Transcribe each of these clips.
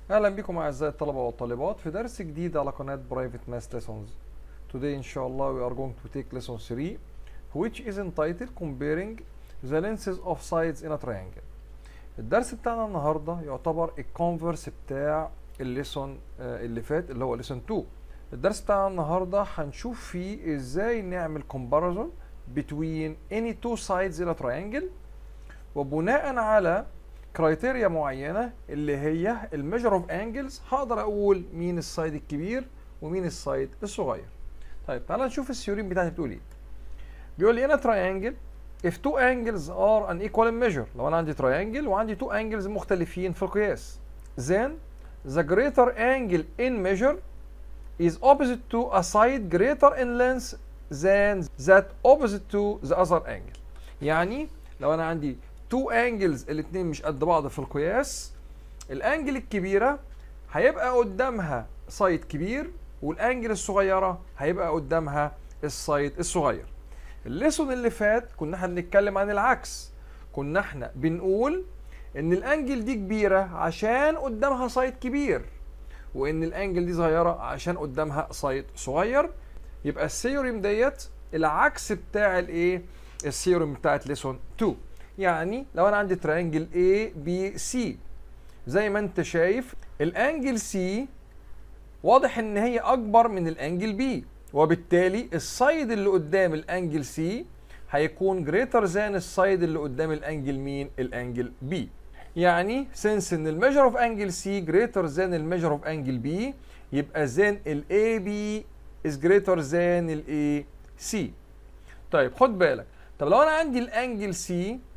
اهلا بكم اعزائي الطلبه والطالبات في درس جديد على قناه برايفت ماس lessons today ان شاء الله we are going to take lesson 3 which is entitled comparing the lenses of sides in a triangle الدرس بتاعنا النهارده يعتبر الكونفرس بتاع الليسون اللي فات اللي هو ليسون 2 الدرس بتاعنا النهارده هنشوف فيه ازاي نعمل comparison between any two sides in a triangle وبناء على كرايتيريا معينه اللي هي الميجر اوف انجلز هقدر اقول مين السايد الكبير ومين السايد الصغير طيب تعالى نشوف الثيوريم بتاعتي بتقول ايه بيقول لي انا تراينجل if two angles are unequal in measure لو انا عندي تراينجل وعندي two angles مختلفين في القياس then the greater angle in measure is opposite to a side greater in length than that opposite to the other angle يعني لو انا عندي تو انجلز الاثنين مش قد بعض في القياس الانجل الكبيره هيبقى قدامها سايد كبير والانجل الصغيره هيبقى قدامها السايد الصغير الليسون اللي فات كنا احنا بنتكلم عن العكس كنا احنا بنقول ان الانجل دي كبيره عشان قدامها سايد كبير وان الانجل دي صغيره عشان قدامها سايد صغير يبقى الثيوريم ديت العكس بتاع الايه الثيوريم بتاعت ليسون 2 يعني لو انا عندي ترينجل A B C زي ما انت شايف الانجل C واضح ان هي اكبر من الانجل B وبالتالي السايد اللي قدام الانجل C هيكون greater than السايد اللي قدام الانجل مين الانجل B يعني since ان الميجر اوف انجل C greater than الميجر اوف انجل B يبقى then ال AB is greater than ال AC طيب خد بالك طب لو انا عندي الانجل C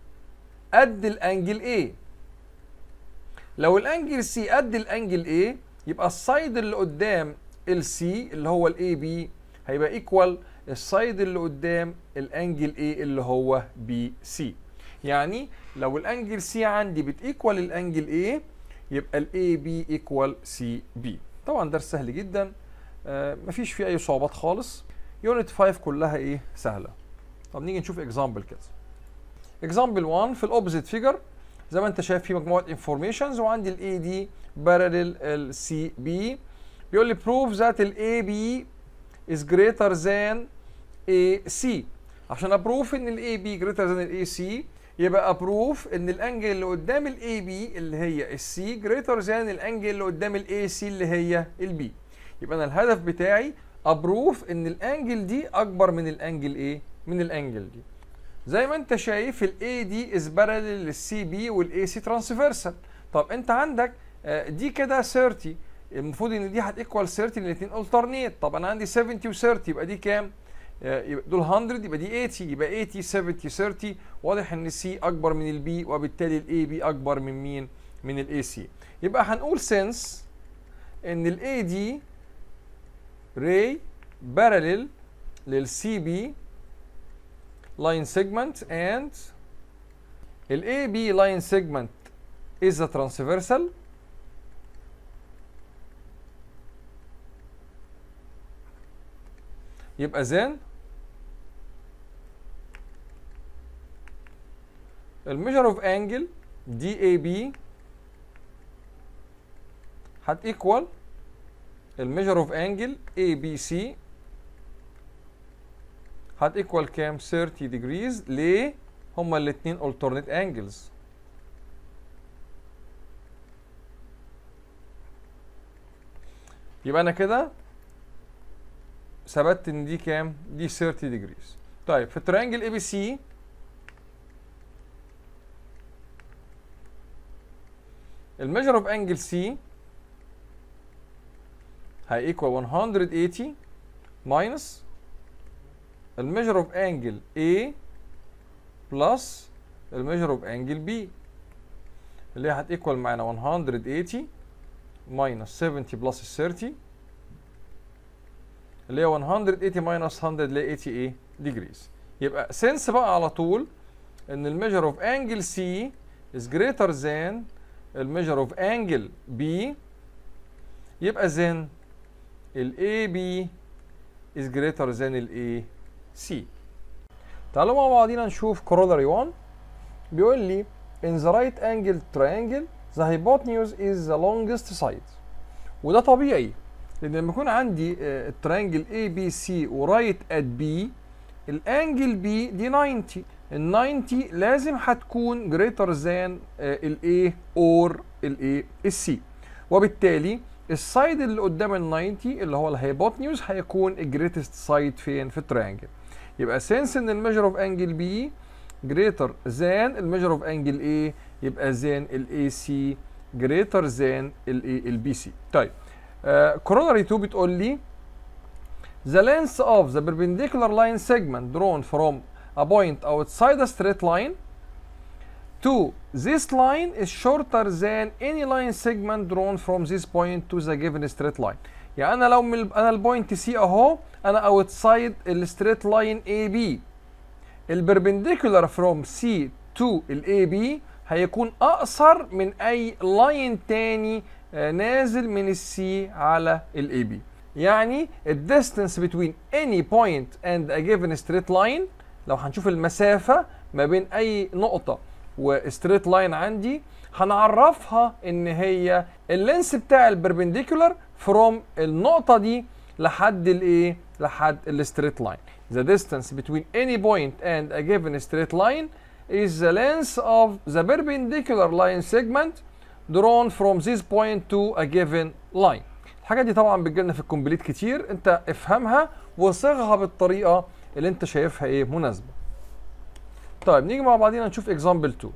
قد الانجل A لو الانجل C قد الانجل A يبقى السايد اللي قدام ال C اللي هو ال AB هيبقى ايكوال السايد اللي قدام الانجل A اللي هو BC يعني لو الانجل C عندي بتيكوال الانجل A يبقى ال AB ايكوال CB طبعا درس سهل جدا آه مفيش فيه اي صعوبات خالص يونت 5 كلها ايه سهله طب نيجي نشوف اكزامبل كده اكزامبل 1 في الاوبزيت فيجر زي ما انت شايف في مجموعه انفورميشنز وعندي الاي دي بارلل السي بي بيقول لي بروف ذات الاي بي از جريتر ذان اي سي عشان ابروف ان الاي بي جريتر ذان الاي سي يبقى ابروف ان الانجل اللي قدام الاي بي اللي هي السي جريتر ذان الانجل اللي قدام الاي سي اللي هي البي يبقى انا الهدف بتاعي ابروف ان الانجل دي اكبر من الانجل ايه من الانجل دي زي ما انت شايف الاي دي از بارلل للسي بي والاي سي ترانسفيرسال طب انت عندك دي كده 30 المفروض ان دي هتيكوال 30 الاثنين الترنيت طب انا عندي 70 و30 يبقى دي كام يبقى دول 100 يبقى دي 80 يبقى 80 70 30 واضح ان السي اكبر من البي وبالتالي الاي بي اكبر من مين من الاي سي يبقى هنقول سنس ان الاي دي راي بارلل للسي بي line segment and ال AB line segment is a transversal يبقى then ال measure of angle DAB هت equal ال measure of angle ABC هت ايكوال كام 30 degrees ليه هما الاثنين alternate angles يبقى انا كده ثبت ان دي كام دي 30 degrees طيب في التريانجل اي بي سي الميجر اوف انجل سي هي ايكوال 180 minus الميجر اوف انجل A بلس الميجر اوف انجل B اللي هي هتيكوال معانا 180 ماينس 70 بلس 30 اللي هي 180 ماينس 100 اللي هي 80 ايه ديجريز يبقى سنس بقى على طول ان الميجر اوف انجل C is greater than الميجر اوف انجل B يبقى then ال AB is greater than ال A C تعالوا مع بعضينا نشوف corollary 1 بيقول لي in the right angle triangle the hypotenuse is the longest side وده طبيعي لان لما يكون عندي الترينجل اي بي سي ورايت ات بي الانجل بي دي 90 ال 90 لازم هتكون greater than الاي اور الاي السي وبالتالي السايد اللي قدام ال 90 اللي هو الهيبوتنيوز هيكون الجريتست سايد فين في التريانجل يبقى سنس ان الميجر اوف انجل بي greater than الميجر اوف انجل ايه يبقى زين الاي سي greater than الاي البي سي طيب كوروناري 2 بتقول لي the length of the perpendicular line segment drawn from a point outside a straight line to this line is shorter than any line segment drawn from this point to the given straight line يعني انا لو من انا البوينت سي اهو انا اوتسايد الستريت لاين اي بي البربنديكولار فروم سي تو الاي بي هيكون اقصر من اي لاين تاني نازل من السي على الاي بي يعني الديستنس between any point and a given straight line لو هنشوف المسافة ما بين أي نقطة وستريت لاين عندي هنعرفها إن هي اللينس بتاع البربنديكولار فروم النقطة دي لحد الإيه؟ لحد الستريت لاين. The distance between any point and a given straight line is the length of the perpendicular line segment drawn from this point to a given line. الحاجات دي طبعا بتجيلنا في الكومبليت كتير انت افهمها وصيغها بالطريقه اللي انت شايفها ايه مناسبه طيب نيجي مع بعضينا نشوف example 2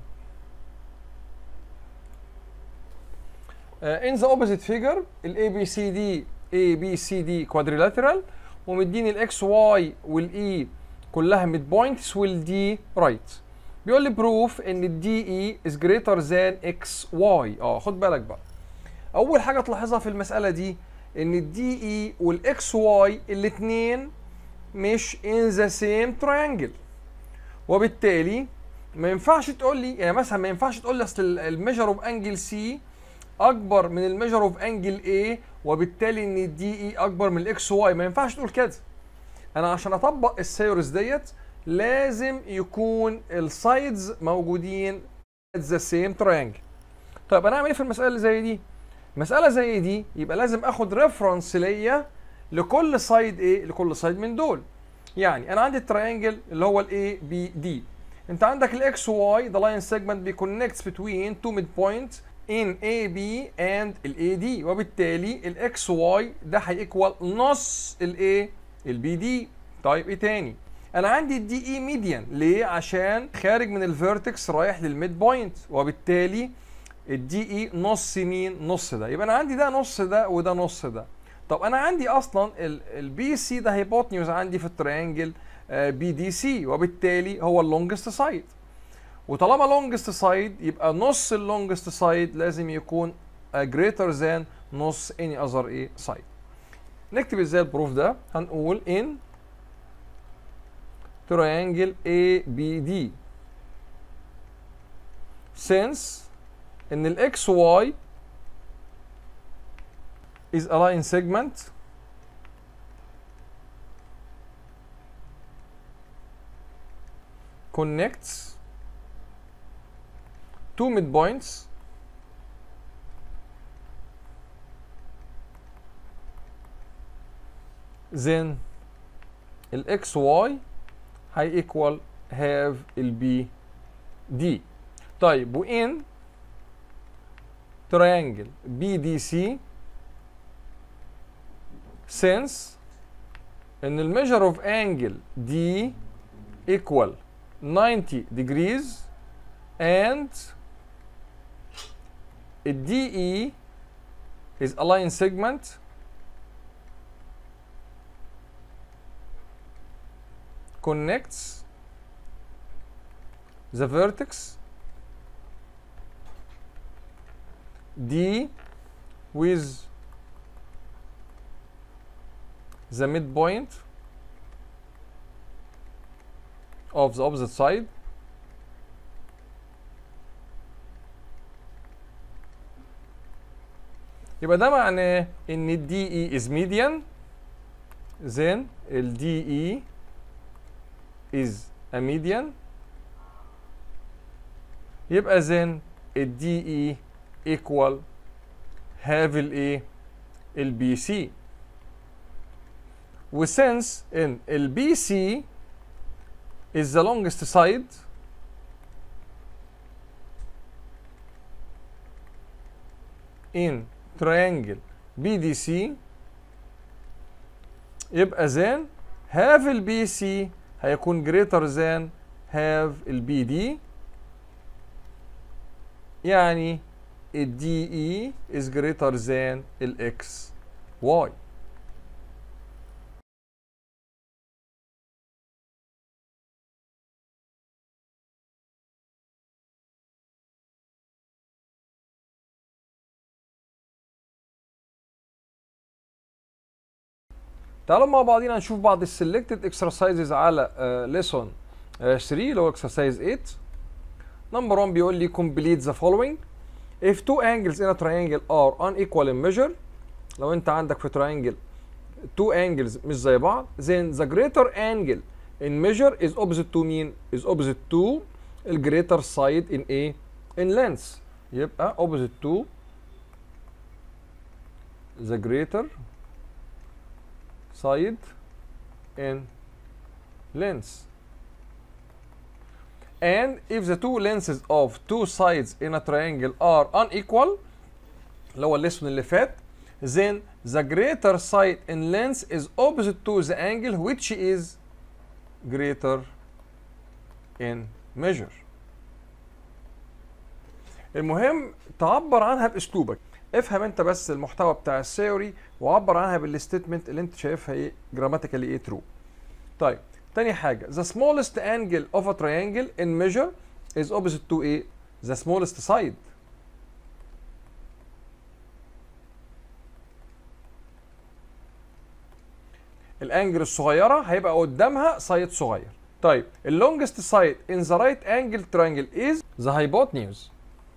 uh, in the opposite figure ال ABCD ABCD quadrilateral ومديني ال XY وال E كلها mid points وال D right بيقول لي proof ان ال DE is greater than XY اه خد بالك بقى اول حاجه تلاحظها في المساله دي ان الدي اي والاكس واي الاثنين مش in the same triangle وبالتالي ما ينفعش تقول لي يعني مثلا ما ينفعش تقول لي اصل الميجر اوف انجل سي اكبر من الميجر اوف انجل اي وبالتالي ان الدي اي اكبر من الاكس واي ما ينفعش تقول كده انا عشان اطبق السيرس ديت لازم يكون السايدز موجودين at the same triangle طيب انا اعمل ايه في المساله اللي زي دي مسألة زي دي يبقى لازم اخد ريفرنس ليا لكل سايد ايه لكل سايد من دول يعني انا عندي التريانجل اللي هو الاي بي دي انت عندك الاكس واي the line segment بيكونكتس between two midpoints in AB and الاي دي وبالتالي الاكس واي ده هيكوال نص الايه البي دي طيب ايه تاني انا عندي الدي اي ميديان ليه عشان خارج من الفيرتكس رايح للميد بوينت وبالتالي الدي اي نص مين نص ده يبقى انا عندي ده نص ده وده نص ده طب انا عندي اصلا البي سي ده هيبوتنيوز عندي في التريانجل بي دي سي وبالتالي هو اللونجست سايد وطالما لونجست سايد يبقى نص اللونجست سايد لازم يكون greater than نص any other ايه سايد نكتب ازاي البروف ده هنقول in triangle ABD since ان الاكس واي is a line segment connects two midpoints then ال XY هي equal have ال BD طيب وإن triangle BDC since ان الميجر اوف انجل D equal 90 degrees and ال DE is a line segment connects the vertex D with the midpoint of the opposite side يبقى ده معناه ان ال DE is median then ال DE is a median يبقى then ال DE equal have الايه البي سي وسنس ان البي سي is the longest side in triangle BDC يبقى then have ال BC هيكون greater than have ال BD يعني ال DE is greater than ال XY تعالوا مع بعضينا نشوف بعض السلكتد اكسرسايزز على ليسون 3 اللي هو اكسرسايز 8 نمبر 1 بيقول لي complete the following if two angles in a triangle are unequal in measure لو انت عندك في triangle two angles مش زي بعض then the greater angle in measure is opposite to mean is opposite to the greater side in a in length يبقى opposite to the greater side in length and if the two lenses of two sides in a triangle are unequal اللي هو الليسون اللي فات then the greater side in length is opposite to the angle which is greater in measure المهم تعبر عنها باسلوبك افهم انت بس المحتوى بتاع الثيوري وعبر عنها بالستيتمنت اللي انت شايفها ايه جراماتيكالي ايه ترو طيب تاني حاجه the smallest angle of a triangle in measure is opposite to ايه the smallest side الانجل الصغيره هيبقى قدامها سايد صغير طيب ال longest side in the right angle triangle is the hypotenuse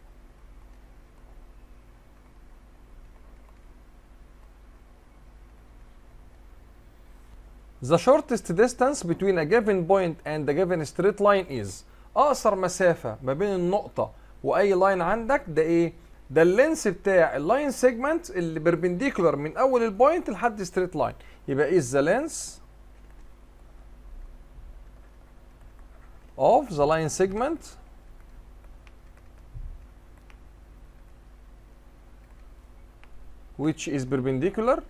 The shortest distance between a given point and a given straight line is أقصر مسافة ما بين النقطة وأي لاين عندك ده إيه؟ ده اللينس بتاع اللاين سيجمنت اللي بربنديكولار من أول البوينت لحد ستريت لاين يبقى is the length of the line segment which is perpendicular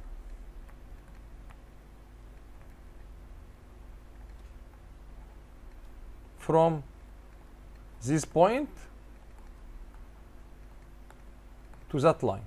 from this point to that line.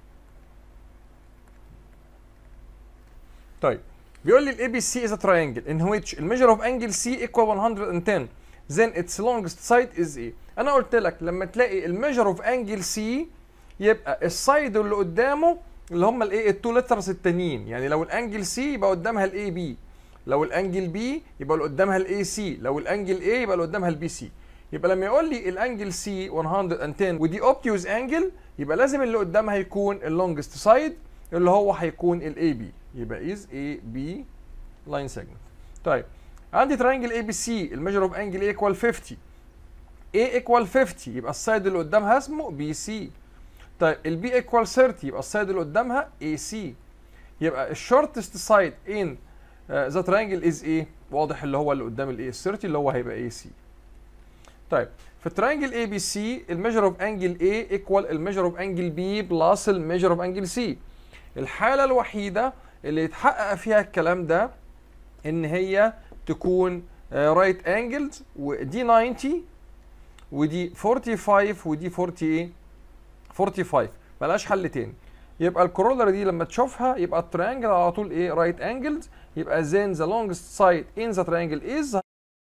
طيب بيقول لي ال ABC is a triangle in which the measure of angle C equal 110 then its longest side is A. أنا قلت لك لما تلاقي ال measure of angle C يبقى السايد اللي قدامه اللي هم الايه التو لترز التانيين يعني لو الانجل سي يبقى قدامها الاي بي لو الانجل بي يبقى اللي قدامها الاي سي لو الانجل اي يبقى اللي قدامها البي سي يبقى لما يقول لي الانجل سي 110 ودي اوبتيوز انجل يبقى لازم اللي قدامها يكون اللونجست سايد اللي هو هيكون الاي بي يبقى از اي بي لاين سيجمنت طيب عندي ترينجل اي بي سي الميجر اوف انجل ايكوال 50 اي ايكوال 50 يبقى السايد اللي قدامها اسمه بي سي طيب البي ايكوال 30 يبقى السايد اللي قدامها اي سي يبقى الشورتست سايد ان ذا ترينجل از ايه واضح اللي هو اللي قدام الاي 30 اللي هو هيبقى اي سي طيب في الترينجل اي بي سي الميجر اوف انجل اي ايكوال الميجر اوف انجل بي بلس الميجر اوف انجل سي الحاله الوحيده اللي يتحقق فيها الكلام ده ان هي تكون رايت انجلد ودي 90 ودي 45 ودي 40 ايه 45 ملهاش حل تاني يبقى الكورولر دي لما تشوفها يبقى التريانجل على طول ايه رايت انجلد يبقى then the longest side in the triangle is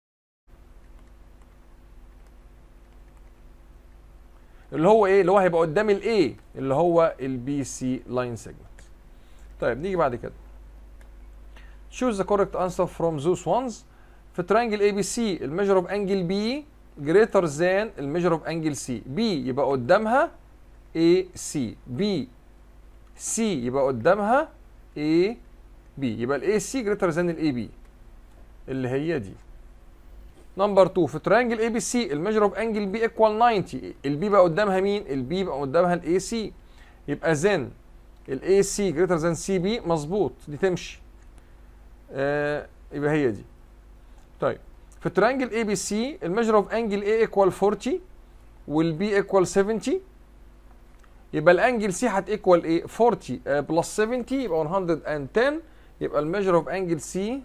اللي هو ايه اللي هو هيبقى قدام الاي اللي هو البي سي لاين سيجمنت طيب نيجي بعد كده choose the correct answer from those ones في triangle ABC الميجر اوف انجل B greater than الميجر اوف انجل C B يبقى قدامها AC B C يبقى قدامها AB يبقى ال AC greater than ال AB اللي هي دي نمبر 2 في تريانجل اي بي سي الميجر اوف انجل بي ايكوال 90 البي بقى قدامها مين البي بقى قدامها الاي سي يبقى زين الاي سي جريتر ذان سي بي مظبوط دي تمشي آه يبقى هي دي طيب في تريانجل اي بي سي الميجر اوف انجل اي ايكوال 40 والبي ايكوال 70 يبقى الانجل سي هت ايكوال ايه 40 بلس 70 يبقى 110 يبقى الميجر اوف انجل سي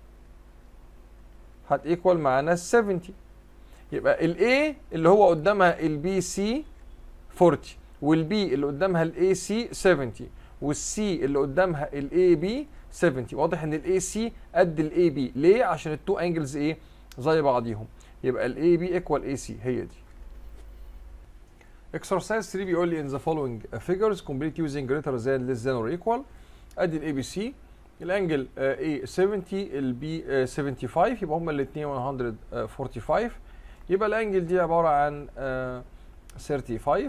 هت ايكوال معانا 70 يبقى الاي اللي هو قدامها البي سي 40 والبي اللي قدامها الاي سي 70 والسي اللي قدامها الاي بي 70 واضح ان الاي سي قد الاي بي ليه عشان التو انجلز ايه زي بعضيهم يبقى الاي بي ايكوال اي سي هي دي exercise 3 بيقول لي in the following figures complete using greater than less than or equal ادي الاي بي سي الانجل A 70 البي 75 يبقى هما الاثنين 145 يبقى الانجل دي عباره عن 35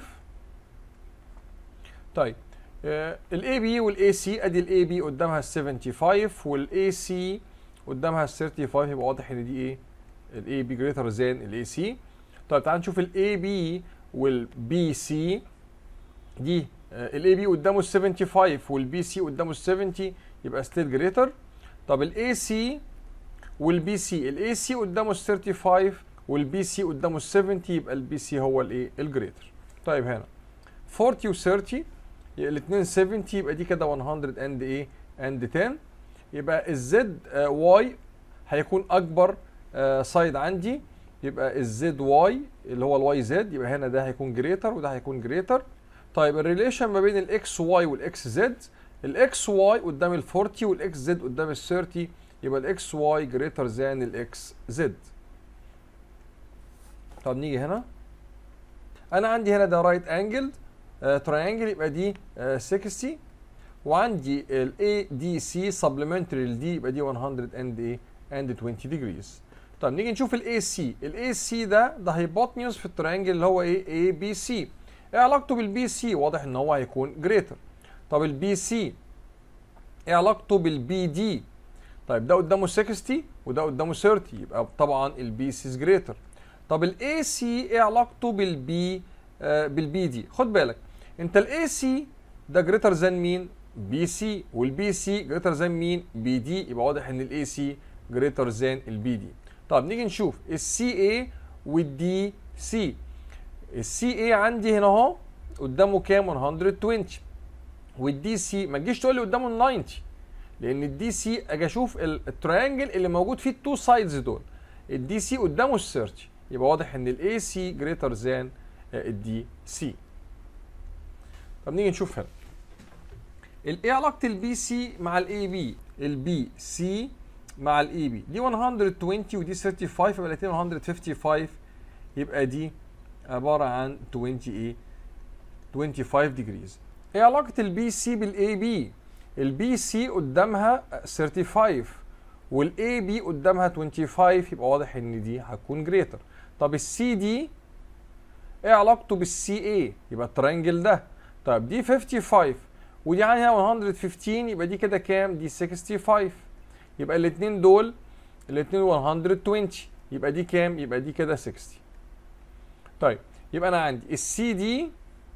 طيب الاي بي والاي سي ادي الاي بي قدامها ال 75 والاي سي قدامها ال 35 يبقى واضح ان دي ايه الاي بي جريتر ذان الاي سي طيب تعال نشوف الاي بي والبي سي دي الاي بي قدامه ال 75 والبي سي قدامه ال 70 يبقى ستيل جريتر طب الاي سي والبي سي الاي سي قدامه ال 35 والبي سي قدامه ال 70 يبقى البي سي هو الايه الجريتر طيب هنا 40 و 30 الاثنين 70 يبقى دي كده 100 اند ايه اند 10 يبقى الزد واي هيكون اكبر سايد عندي يبقى الزد واي اللي هو الواي زد يبقى هنا ده هيكون جريتر وده هيكون جريتر طيب الريليشن ما بين الاكس واي والاكس زد الاكس واي قدام ال 40 والاكس زد قدام ال 30 يبقى الاكس واي جريتر ذان الاكس زد طب نيجي هنا انا عندي هنا ده رايت انجل تراينجل يبقى دي uh, 60 وعندي الاي دي سي سبلمنتري لدي يبقى دي 100 اند ايه اند 20 ديجريز طب نيجي نشوف الاي سي الاي سي ده ده هيبوتنيوس في التراينجل اللي هو ايه اي بي سي ايه علاقته بالبي سي واضح ان هو هيكون جريتر طب البي سي ايه علاقته بالبي دي طيب ده قدامه 60 وده قدامه 30 يبقى طبعا البي سي از جريتر طب الاي سي ايه علاقته بالبي آه بالبي دي خد بالك انت الاي سي ده جريتر ذان مين بي سي والبي سي جريتر ذان مين بي دي يبقى واضح ان الاي سي جريتر ذان البي دي طب نيجي نشوف السي اي والدي سي السي اي عندي هنا اهو قدامه كام 120 والدي سي ما تجيش تقول لي قدامه 90 لان الدي سي اجي اشوف التريانجل اللي موجود فيه التو سايدز دول الدي سي قدامه ال 30 يبقى واضح ان الاي سي جريتر ذان الدي سي طب نيجي نشوف هنا ايه علاقه البي سي مع الاي بي البي سي مع الاي بي دي 120 ودي 35 يبقى الاثنين 155 يبقى دي عباره عن 20 ايه 25 ديجريز ايه علاقه البي سي بالاي بي البي سي قدامها 35 والاي بي قدامها 25 يبقى واضح ان دي هتكون جريتر طب السي دي ايه علاقته بالسي اي يبقى الترينجل ده طيب دي 55 ودي عليها 115 يبقى دي كده كام دي 65 يبقى الاثنين دول الاثنين 120 يبقى دي كام يبقى دي كده 60 طيب يبقى انا عندي السي دي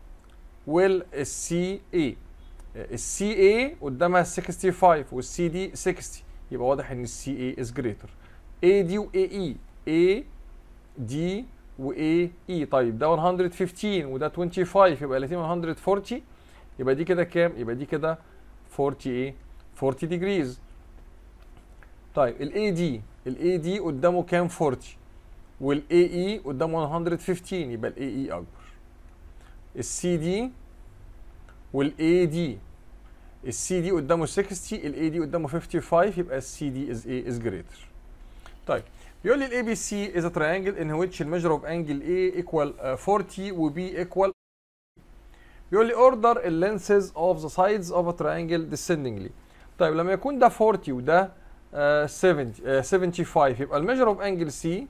والسي اي السي اي قدامها 65 والسي دي 60 يبقى واضح ان السي اي از جريتر اي دي واي اي اي دي واي اي طيب ده 115 وده 25 يبقى الاثنين 140 يبقى دي كده كام يبقى دي كده 40 ايه 40 ديجريز طيب الاي دي الاي دي قدامه كام 40 والاي اي قدامه 115 يبقى الاي اي اكبر السي دي والاي دي السي دي قدامه 60 الاي دي قدامه 55 يبقى السي دي از ايه از جريتر طيب بيقول لي الاي بي سي از ا triangle in which the measure of angle A equal uh, 40 و B equal بيقول لي order the lenses of the sides of a triangle descendingly طيب لما يكون ده 40 وده uh, 70 uh, 75 يبقى الميجر اوف انجل سي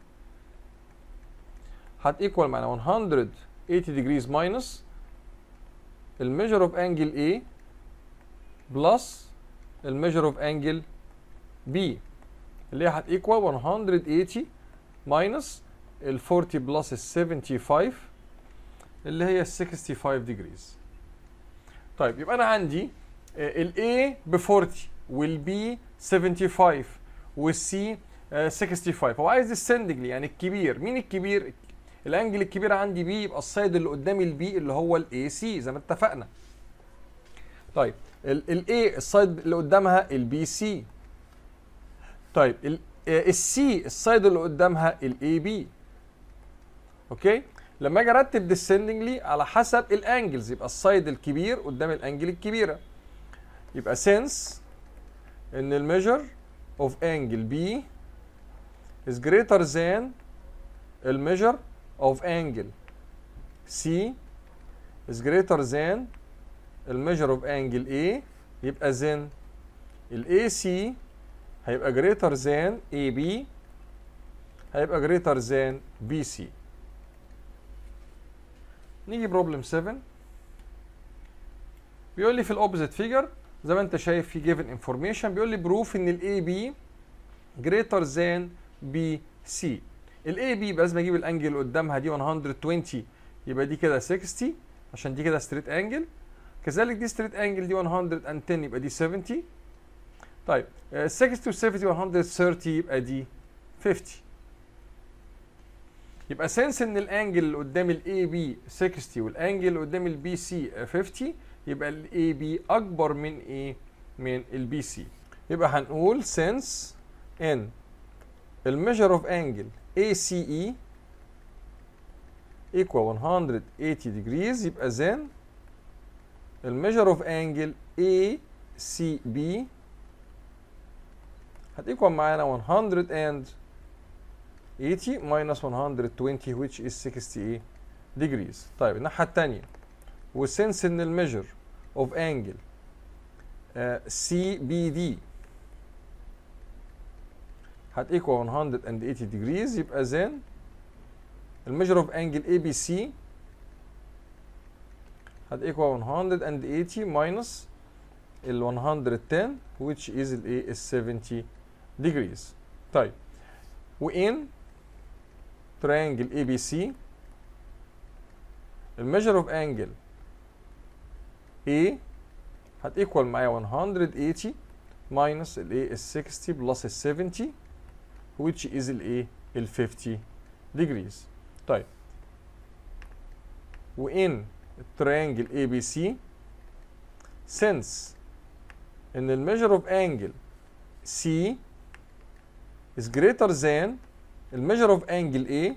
هت ايكوال معنا 180 degrees minus الميجر اوف انجل A بلس الميجر اوف انجل B اللي هي هت ايكوال 180 minus ال 40 بلس ال 75 اللي هي ال 65 degrees طيب يبقى انا عندي ال A ب 40 وال B 75 وال C آه، 65 هو عايز السندجلي يعني الكبير مين الكبير الانجل الكبير عندي بي يبقى السايد اللي قدامي البي اللي هو الاي سي زي ما اتفقنا طيب الاي السايد اللي قدامها البي سي طيب السي السايد اللي قدامها الاي بي اوكي لما اجي ارتب descendingly على حسب الانجلز يبقى السايد الكبير قدام الانجل الكبيره يبقى since ان الميجر of angle B is greater than الميجر of angle C is greater than الميجر of angle A يبقى then ال AC هيبقى greater than AB هيبقى greater than BC نيجي بروبلم 7 بيقول لي في الاوبوزيت فيجر زي ما انت شايف في جيفن انفورميشن بيقول لي بروف ان الاي بي greater than بي سي الاي بي لازم اجيب الانجل اللي قدامها دي 120 يبقى دي كده 60 عشان دي كده ستريت انجل كذلك دي ستريت انجل دي 110 يبقى دي 70 طيب آه، 60 و 70 130 يبقى دي 50 يبقى سنس ان الانجل اللي قدام الاي بي 60 والانجل اللي قدام البي سي 50 يبقى الاي بي اكبر من ايه من البي سي يبقى هنقول since ان الميجر اوف انجل ACE equal 180 degrees يبقى then الميجر اوف انجل ACB هتيكوال معانا 180 minus 120 which is 68 degrees طيب الناحية التانية وسنس ان الميجر اوف انجل CBD هتيكوال 180 degrees يبقى then الميجر اوف انجل ABC هتيكوال 180 minus ال 110 which is ال ال 70 degrees طيب وان triangle ABC الميجر اوف انجل A هتيكوال معايا 180 minus ال A ال 60 plus ال 70 which is ال A ال 50 degrees طيب وان triangle ABC since ان الميجر اوف انجل C is greater than الميجر اوف انجل A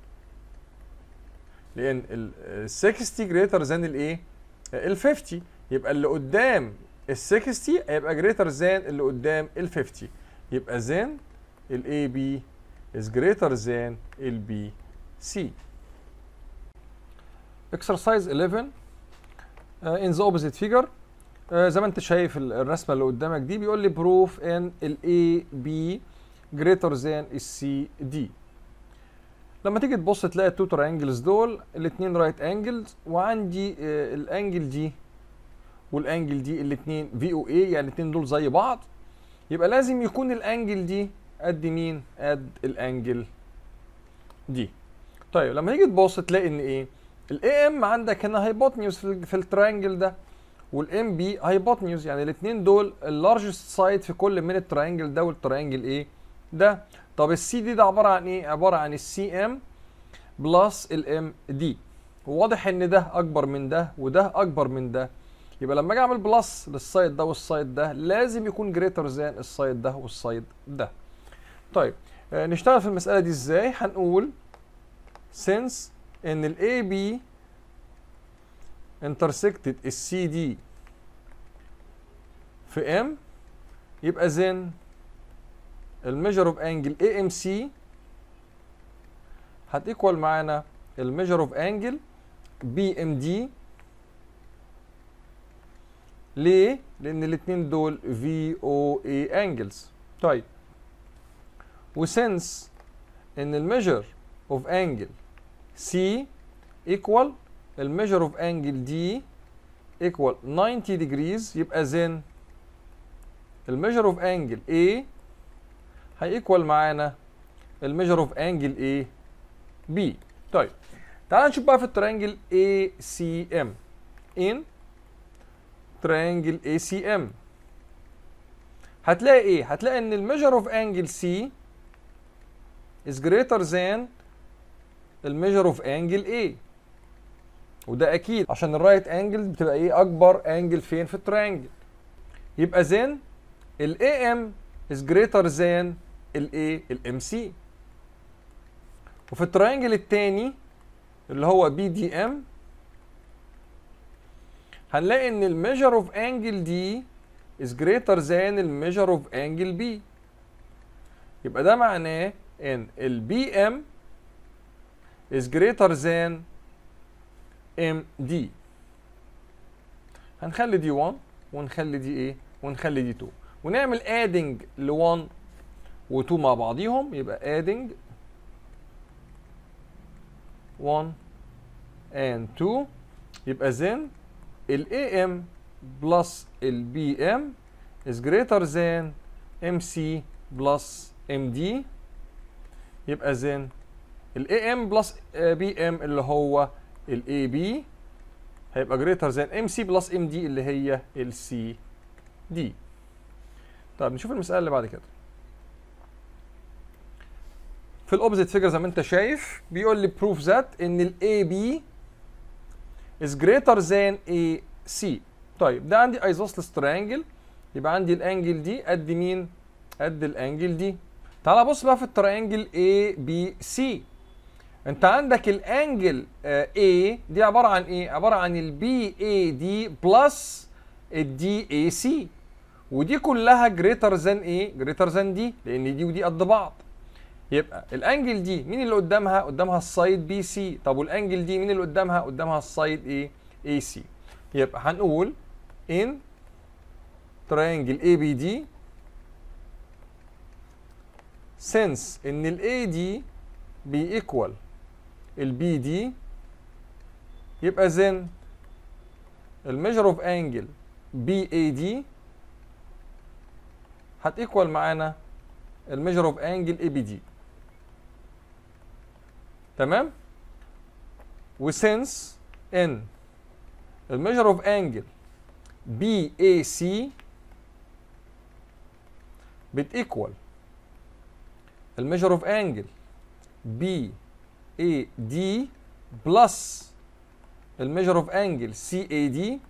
لان ال 60 greater than الايه ال 50 يبقى اللي قدام ال 60 هيبقى greater than اللي قدام ال 50 يبقى then ال AB is greater than ال BC exercise 11 uh, in the opposite figure uh, زي ما انت شايف ال- الرسمه اللي قدامك دي بيقول لي proof ان ال AB greater than ال CD لما تيجي تبص تلاقي التو ترينجلز دول الاثنين رايت انجلز وعندي آه، الانجل دي والانجل دي الاثنين في او اي يعني الاثنين دول زي بعض يبقى لازم يكون الانجل دي قد مين قد الانجل دي طيب لما تيجي تبص تلاقي ان ايه الاي ام عندك هنا هايبوتنيوز في, ال- في الترينجل ده والام بي هايبوتنيوز يعني الاثنين دول اللارجست سايد في كل من الترينجل ده والترينجل ايه ده طب السي دي ده عباره عن ايه عباره عن السي ام بلس الام دي وواضح ان ده اكبر من ده وده اكبر من ده يبقى لما اجي اعمل بلس للسايد ده والسايد ده لازم يكون جريتر ذان السايد ده والسايد ده طيب آه، نشتغل في المساله دي ازاي هنقول since ان ال AB intersected ال CD في M يبقى then الميجر اوف انجل اي ام سي هتيكوال معانا الميجر اوف انجل بي ام دي ليه؟ لان الاثنين دول في او اي انجلز طيب وسنس ان الميجر اوف انجل سي ايكوال الميجر اوف انجل دي ايكوال 90 degrees يبقى then الميجر اوف انجل A هيكوال معانا الميجر اوف انجل ايه بي طيب تعال نشوف بقى في الترينجل اي سي ام ان ترينجل اي سي ام هتلاقي ايه هتلاقي ان الميجر اوف انجل سي is greater than الميجر اوف انجل A وده اكيد عشان الرايت انجل بتبقى ايه اكبر انجل فين في التريانجل يبقى then ال AM is greater than ال A ال MC وفي التريانجل التاني اللي هو BDM هنلاقي ان الميجر اوف انجل دي is greater than الميجر اوف انجل B يبقى ده معناه ان ال BM is greater than MD هنخلي دي 1 ونخلي دي ايه ونخلي دي 2 ونعمل adding ل 1 و 2 مع بعضيهم يبقى adding 1 and 2 يبقى then ال AM plus ال BM is greater than MC plus MD يبقى then ال AM plus BM اللي هو ال AB هيبقى greater than MC plus MD اللي هي ال CD طيب نشوف المسألة اللي بعد كده في الاوبزيت فيجر زي ما انت شايف بيقول لي proof that ان ال AB is greater than AC طيب ده عندي isosceles triangle يبقى عندي الانجل دي قد مين؟ قد الانجل دي تعال بص بقى في التريانجل A B C انت عندك الانجل A دي عباره عن ايه؟ عباره عن ال BAD بلس ال DAC ودي كلها جريتر ذان ايه؟ جريتر ذان دي لان دي ودي قد بعض يبقى الانجل دي مين اللي قدامها؟ قدامها السايد بي سي طب والانجل دي مين اللي قدامها؟ قدامها السايد ايه؟ اي سي يبقى هنقول ان triangle ABD since ان ال AD بي equal ال BD يبقى then ال measure of angle BAD هت equal معانا ال measure of angle ABD تمام وسنس ان ال measure of angle BAC بتيكوال الميجر اوف انجل بي اي دي بلس الميجر اوف انجل سي اي دي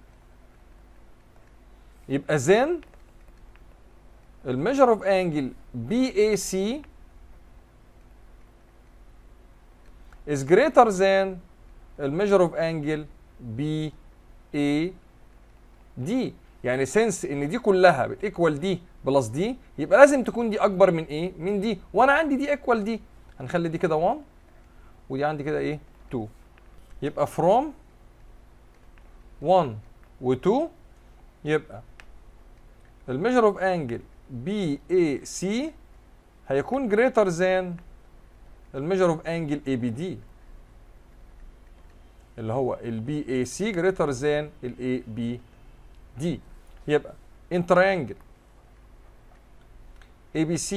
يبقى زين الميجر اوف انجل بي اي سي is greater than الميجر اوف انجل بي اي دي يعني سنس ان دي كلها بتيكوال دي بلس دي يبقى لازم تكون دي اكبر من ايه من دي وانا عندي دي ايكوال دي هنخلي دي كده 1 ودي عندي كده ايه 2 يبقى from 1 و 2 يبقى الميجر اوف انجل بي اي سي هيكون جريتر ذان الميجر اوف انجل اي بي دي اللي هو البي اي سي جريتر ذان الاي بي دي يبقى in triangle ABC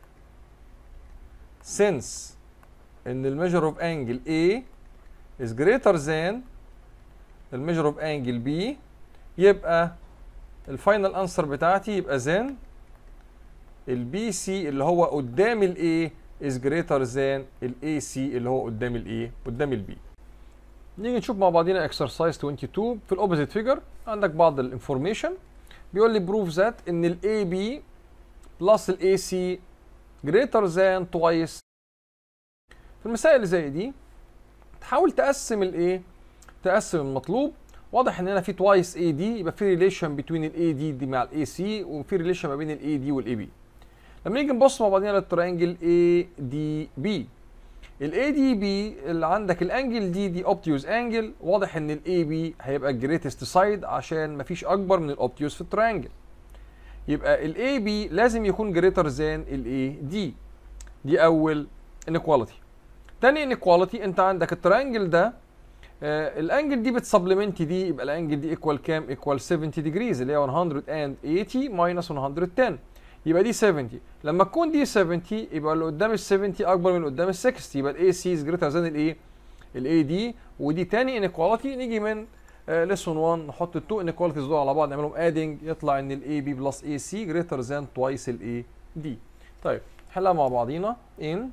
since ان الميجر اوف انجل A is greater than الميجر اوف انجل B يبقى الفاينل انسر بتاعتي يبقى then البي سي اللي هو قدام الاي is greater than الاي سي اللي هو قدام الايه قدام البي نيجي نشوف مع بعضينا exercise 22 في الاوبوزيت فيجر عندك بعض الانفورميشن بيقول لي بروف ذات ان الاي بي بلس الاي سي greater than twice في المسائل اللي زي دي تحاول تقسم الايه تقسم المطلوب واضح ان هنا في توايس اي دي يبقى في ريليشن بين الاي دي دي مع الاي سي وفي ريليشن ما بين الاي دي والاي بي لما نيجي نبص مع بعضينا للترينجل اي دي بي الاي دي بي اللي عندك الانجل دي دي اوبتيوز انجل واضح ان الاي بي هيبقى الجريتست سايد عشان مفيش اكبر من الاوبتيوز في الترينجل يبقى الاي بي لازم يكون جريتر ذان الاي دي دي اول انيكواليتي تاني انيكواليتي انت عندك الترينجل ده آه الانجل دي بتسبلمنت دي يبقى الانجل دي ايكوال كام ايكوال 70 ديجريز اللي هي 180 ماينس 110 يبقى دي 70 لما تكون دي 70 يبقى اللي قدام ال 70 اكبر من اللي قدام ال 60 يبقى الاي سي از جريتر ذان الايه الاي دي ودي تاني انيكواليتي نيجي من ليسون 1 نحط التو انيكواليتيز دول على بعض نعملهم ادنج يطلع ان الاي بي بلس اي سي جريتر ذان توايس الاي دي طيب نحلها مع بعضينا ان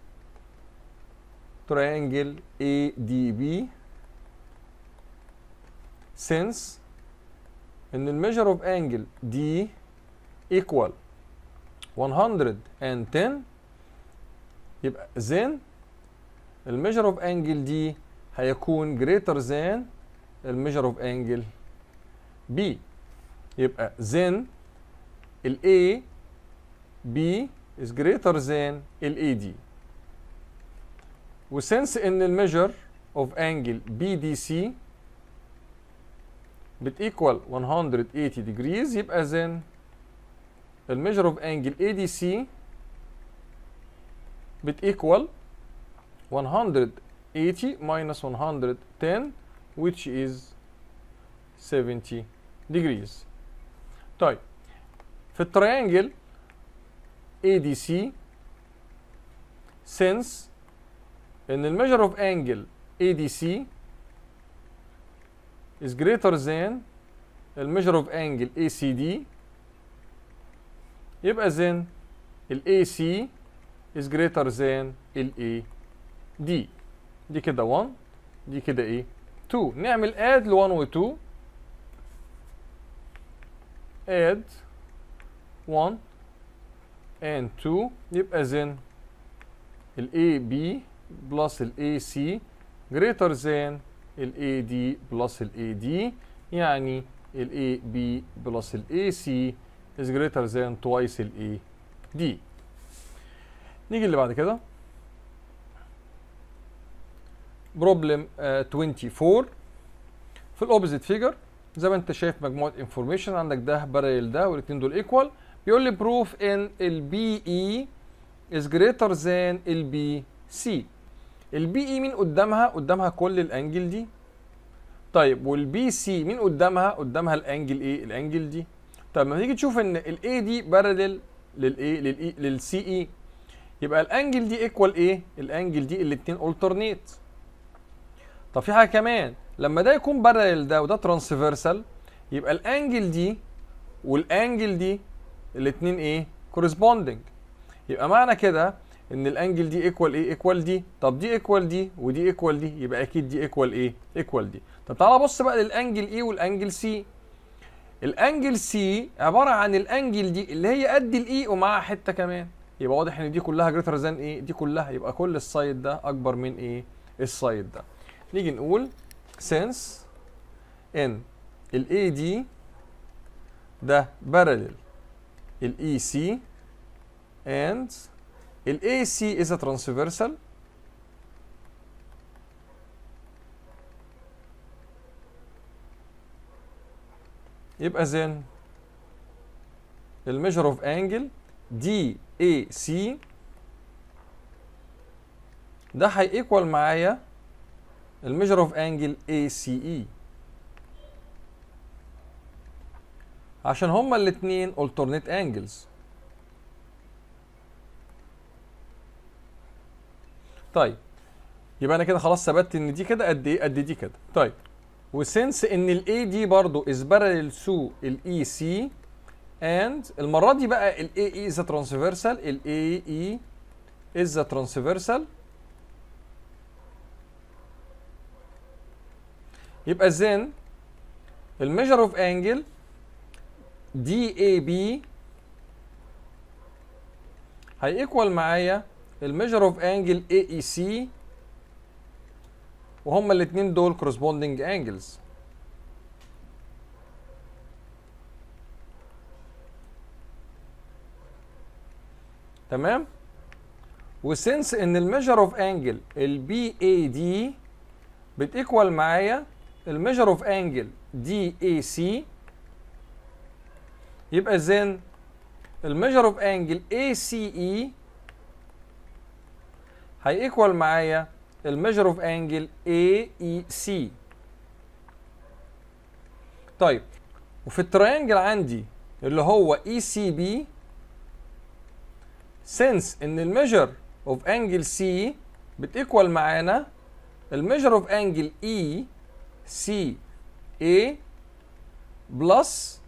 triangle ADB since ان الميجر اوف انجل دي equal 110 يبقى then الميجر اوف انجل دي هيكون greater than الميجر اوف انجل B يبقى then ال A B is greater than ال AD وسنس ان الميجر اوف انجل بي دي سي بتيكوال 180 degrees يبقى then الميجر اوف انجل اي دي سي بتيكوال 180 minus 110 which is 70 degrees طيب في التريانجل ADC since ان الميجر اوف انجل ADC is greater than الميجر اوف انجل ACD يبقى then ال AC is greater than ال AD دي كده 1 دي كده ايه 2 نعمل add ل 1 و 2 add 1 and 2 يبقى then ال AB plus ال AC greater than ال AD plus ال AD يعني ال AB plus ال AC is greater than twice ال AD نيجي اللي بعد كده problem uh, 24 في الاوبزيت فيجر زي ما انت شايف مجموعه انفورميشن عندك ده بارل ده والاثنين دول ايكوال بيقول لي بروف ان البي اي از جريتر ذان البي سي البي اي مين قدامها قدامها كل الانجل دي طيب والبي سي مين قدامها قدامها الانجل ايه الانجل دي طيب لما تيجي تشوف ان الاي دي بارلل للايه للاي للسي اي يبقى الانجل دي ايكوال ايه الانجل دي الاثنين الترنيت طب في حاجه كمان لما ده يكون بارلل ده وده ترانسفيرسال يبقى الانجل دي والانجل دي الاثنين ايه كورسبوندنج يبقى معنى كده ان الانجل دي ايكوال ايه ايكوال دي طب دي ايكوال دي ودي ايكوال دي يبقى اكيد دي ايكوال ايه ايكوال دي طب تعالى بص بقى للانجل ايه والانجل سي الانجل سي عباره عن الانجل دي اللي هي قد الاي ومعاها حته كمان يبقى واضح ان دي كلها جريتر ذان ايه دي كلها يبقى كل السايد ده اكبر من ايه السايد ده نيجي نقول since ان ال AD ده parallel ال EC and ال AC is a transversal يبقى then ال measure of angle DAC ده هيكوال معايا الميجر اوف انجل اي سي اي عشان هما الاثنين alternate angles طيب يبقى انا كده خلاص ثبتت ان دي كده قد ايه قد دي كده طيب وسنس ان الاي دي برضو is parallel to الاي سي and المره دي بقى الاي اي is a transversal الاي اي is a transversal يبقى then الميجر اوف انجل دي اي بي هيكوال معايا الميجر اوف انجل اي اي سي وهما الاثنين دول corresponding angles تمام وسنس ان الميجر اوف انجل البي اي دي بتيكوال معايا الميجر اوف انجل دي اي سي يبقى زين الميجر اوف انجل اي سي اي هيكوال معايا الميجر اوف انجل اي اي سي طيب وفي التريانجل عندي اللي هو اي سي بي since ان الميجر اوف انجل سي بتيكوال معانا الميجر اوف انجل اي سي اي بلس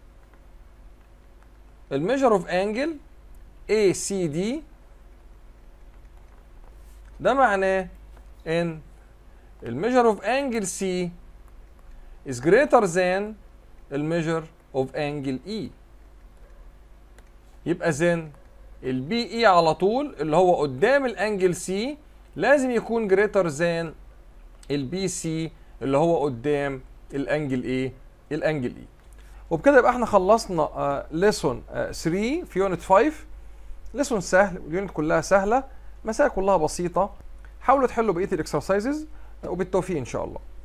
الميجر اوف انجل اي سي دي ده معناه ان الميجر اوف انجل سي is greater than الميجر اوف انجل اي يبقى زين البي اي على طول اللي هو قدام الانجل سي لازم يكون جريتر ذان البي سي اللي هو قدام الانجل ايه الانجل اي وبكده يبقى احنا خلصنا ليسون 3 في يونت 5 ليسون سهل واليونت كلها سهله مسائل كلها بسيطه حاولوا تحلوا بقيه الاكسرسايزز وبالتوفيق ان شاء الله